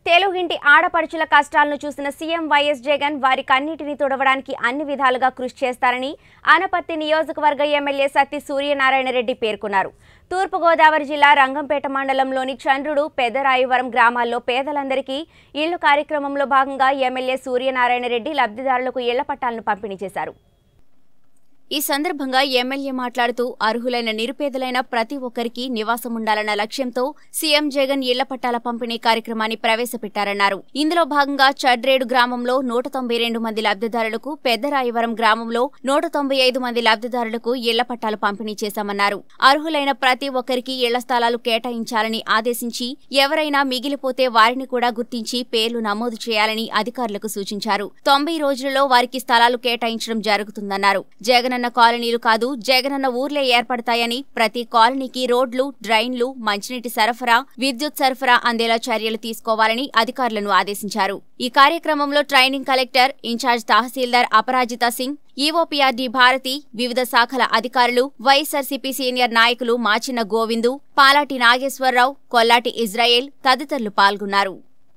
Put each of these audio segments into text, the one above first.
తెలుగింటి ఆడపడుచుల కష్టాలను చూసిన సీఎం వైఎస్ జగన్ వారి కన్నీటిని తుడవడానికి అన్ని విధాలుగా కృషి చేస్తారని ఆనపత్తి నియోజకవర్గ ఎమ్మెల్యే సత్తి సూర్యనారాయణ రెడ్డి పేర్కొన్నారు తూర్పుగోదావరి జిల్లా రంగంపేట మండలంలోని చంద్రుడు పెదరాయవరం గ్రామాల్లో పేదలందరికీ ఇళ్లు కార్యక్రమంలో భాగంగా ఎమ్మెల్యే సూర్యనారాయణ రెడ్డి లబ్ధిదారులకు ఇళ్ల పట్టాలను పంపిణీ చేశారు ఈ సందర్భంగా ఎమ్మెల్యే మాట్లాడుతూ అర్హులైన నిరుపేదలైన ప్రతి ఒక్కరికి నివాసం ఉండాలన్న లక్ష్యంతో సీఎం జగన్ ఇళ్ల పట్టాల పంపిణీ కార్యక్రమాన్ని ప్రవేశపెట్టారన్నారు ఇందులో భాగంగా చడ్రేడు గ్రామంలో నూట తొంభై రెండు మంది లబ్ధిదారులకు పెద్దరాయవరం గ్రామంలో నూట తొంభై ఐదు మంది లబ్ధిదారులకు ఇళ్ల పట్టాలు పంపిణీ చేశామన్నారు అర్హులైన ప్రతి ఒక్కరికి ఇళ్ల స్థలాలు కేటాయించాలని ఆదేశించి ఎవరైనా మిగిలిపోతే వారిని కూడా గుర్తించి పేర్లు నమోదు చేయాలని అధికారులకు సూచించారు తొంభై రోజులలో వారికి స్థలాలు కేటాయించడం జరుగుతుందన్నారు జగనన్న కాలనీలు కాదు జగనన్న ఊర్లే ఏర్పడతాయని ప్రతి కాలనీకి రోడ్లు డ్రైన్లు మంచినీటి సరఫరా విద్యుత్ సరఫరా అందేలా చర్యలు తీసుకోవాలని అధికారులను ఆదేశించారు ఈ కార్యక్రమంలో ట్రైనింగ్ కలెక్టర్ ఇన్ఛార్జ్ తహసీల్దార్ అపరాజిత సింగ్ ఈఓపీఆర్డీ భారతి వివిధ శాఖల అధికారులు వైఎస్ఆర్సీపీ సీనియర్ నాయకులు మాచిన గోవిందు పాలాటి నాగేశ్వరరావు కొల్లాటి ఇజ్రాయేల్ తదితరులు పాల్గొన్నారు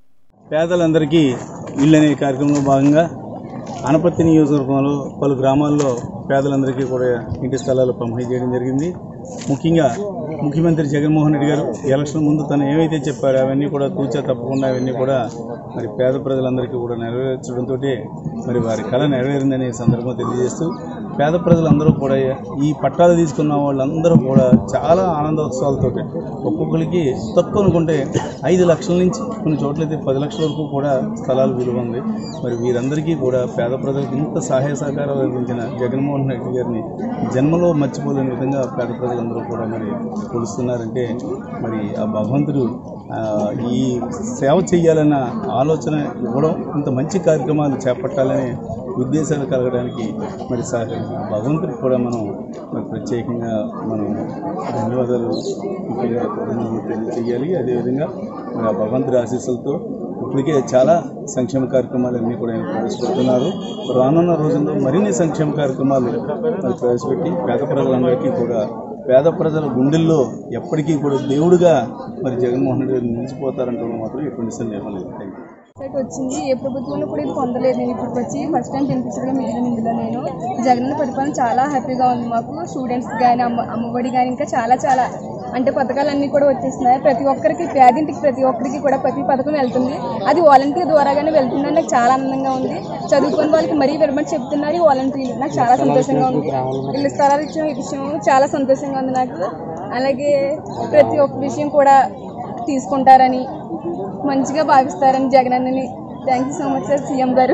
పేదలందరికీ ఇల్లు అనే కార్యక్రమంలో భాగంగా అనపత్తి నియోజకవర్గంలో పలు గ్రామాల్లో పేదలందరికీ కూడా ఇంటి స్థలాలు పంపిణీ చేయడం జరిగింది ముఖ్యంగా ముఖ్యమంత్రి జగన్మోహన్ రెడ్డి గారు ఎలక్షన్ ముందు తను ఏవైతే చెప్పారో అవన్నీ కూడా తూచా తప్పకుండా అవన్నీ కూడా మరి పేద ప్రజలందరికీ కూడా నెరవేర్చడంతో మరి వారి కళ నెరవేరిందని ఈ సందర్భంగా తెలియజేస్తూ పేద ప్రజలందరూ కూడా ఈ పట్టాలు తీసుకున్న వాళ్ళందరూ కూడా చాలా ఆనందోత్సవాలతో ఒక్కొక్కరికి తక్కువ అనుకుంటే ఐదు లక్షల నుంచి కొన్ని చోట్లయితే పది లక్షల వరకు కూడా స్థలాలు విలువ ఉంది మరి వీరందరికీ కూడా పేద ప్రజలకు ఇంత సహాయ సహకారాలు అందించిన జగన్మోహన్ రెడ్డి గారిని జన్మలో మర్చిపోలేని విధంగా పేద ప్రజలందరూ కూడా మరి కొలుస్తున్నారంటే మరి ఆ భగవంతుడు ఆ, ఈ సేవ చేయాలన్న ఆలోచన ఇవ్వడం ఇంత మంచి కార్యక్రమాలు చేపట్టాలనే ఉద్దేశాలు కలగడానికి మరి సహ- భగవంతుడికి కూడా మనం మరి ప్రత్యేకంగా మనం ధన్యవాదాలు ముఖ్యంగా కృతజ్ఞతలు తెలియజేయాలి అదేవిధంగా మరి ఆ భగవంతుడి ఆశీస్సులతో ఇప్పటికే చాలా సంక్షేమ కార్యక్రమాలు అన్నీ కూడా ఆయన ప్రవేశపెడుతున్నారు రానున్న రోజుల్లో మరిన్ని సంక్షేమ కార్యక్రమాలు మరి ప్రవేశపెట్టి పేద ప్రజలందరికీ కూడా పేద ప్రజల గుండెల్లో ఎప్పటికీ కూడా దేవుడిగా మరి జగన్మోహన్ రెడ్డి గారు నిలిచిపోతారంటే మాత్రం ఎటువంటి సందేహం లేదు థ్యాంక్ యూ సైట్ వచ్చింది ఏ ప్రభుత్వంలో కూడా ఇది పొందలేదు నేను ఇప్పుడు వచ్చి ఫస్ట్ టైం కనిపించడం మిగిలిన ఇందులో నేను జగన్ పరిపాలన చాలా హ్యాపీగా ఉంది మాకు స్టూడెంట్స్ కానీ అమ్మ అమ్మఒడి కానీ ఇంకా చాలా చాలా అంటే పథకాలన్నీ కూడా వచ్చేస్తున్నాయి ప్రతి ఒక్కరికి పేదింటికి ప్రతి ఒక్కరికి కూడా ప్రతి పథకం వెళ్తుంది అది వాలంటీర్ ద్వారాగానే వెళ్తుందని నాకు చాలా ఆనందంగా ఉంది చదువుకుని వాళ్ళకి మరీ వెళ్ళమని చెప్తున్నారు ఈ వాలంటీర్లు నాకు చాలా సంతోషంగా ఉంది ఇల్లు స్థలాలు ఇచ్చిన విషయం చాలా సంతోషంగా ఉంది నాకు అలాగే ప్రతి ఒక్క విషయం కూడా తీసుకుంటారని మంచిగా భావిస్తారని జగన్ అన్నని thank you so much sir CM గారు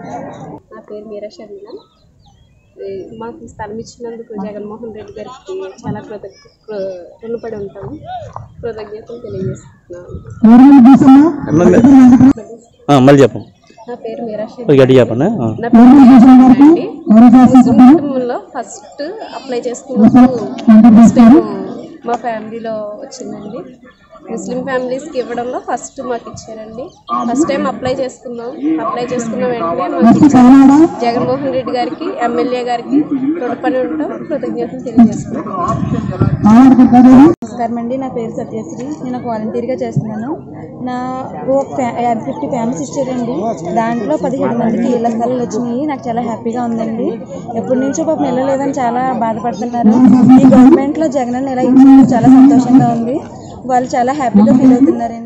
నా పేరు మీరా షర్మిల ఈ మాకు ఈ స్థలం ఇచ్చినందుకు జగన్మోహన్ రెడ్డి గారికి చాలా కృతజ్ఞ కృ- రుణపడి ఉంటాము కృతజ్ఞతలు తెలియజేస్తున్నాను మళ్ళీ చెప్పండి నా పేరు మీరా షర్మిల గట్టి చెప్పండి ఆ. నా పేరు మీరా షర్మిల అండి ముస్లిం కుటుంబంలో ఫస్ట్ అప్లై చేసుకున్నప్పుడు ముస్లిం మా ఫ్యామిలీలో వచ్చిందండి ముస్లిం ఫ్యామిలీస్కి ఇవ్వడంలో ఫస్ట్ మాకు ఇచ్చారండి ఫస్ట్ టైం అప్లై చేసుకున్నాం అప్లై చేసుకున్న వెంటనే మాకు ఇచ్చారు. జగన్మోహన్ రెడ్డి గారికి ఎమ్మెల్యే గారికి రుణపడి ఉంటాం కృతజ్ఞతలు తెలియజేస్తున్నాం నమస్కారం అండి నా పేరు సత్యశ్రీ నేను ఒక వాలంటీర్గా చేస్తున్నాను నా ఓ ఫిఫ్టీ ఫ్యామిలీస్ ఇచ్చారండి దాంట్లో పదిహేడు మందికి ఇళ్ల స్థలాలు వచ్చినాయి నాకు చాలా హ్యాపీగా ఉందండి ఎప్పటి నుంచో పాపం ఇళ్ళ లేదని చాలా బాధపడుతున్నారు ఈ గవర్నమెంట్లో జగన్ అన్న ఇలా ఇచ్చినందుకు చాలా సంతోషంగా ఉంది వాళ్ళు చాలా హ్యాపీగా ఫీల్ అవుతున్నారండి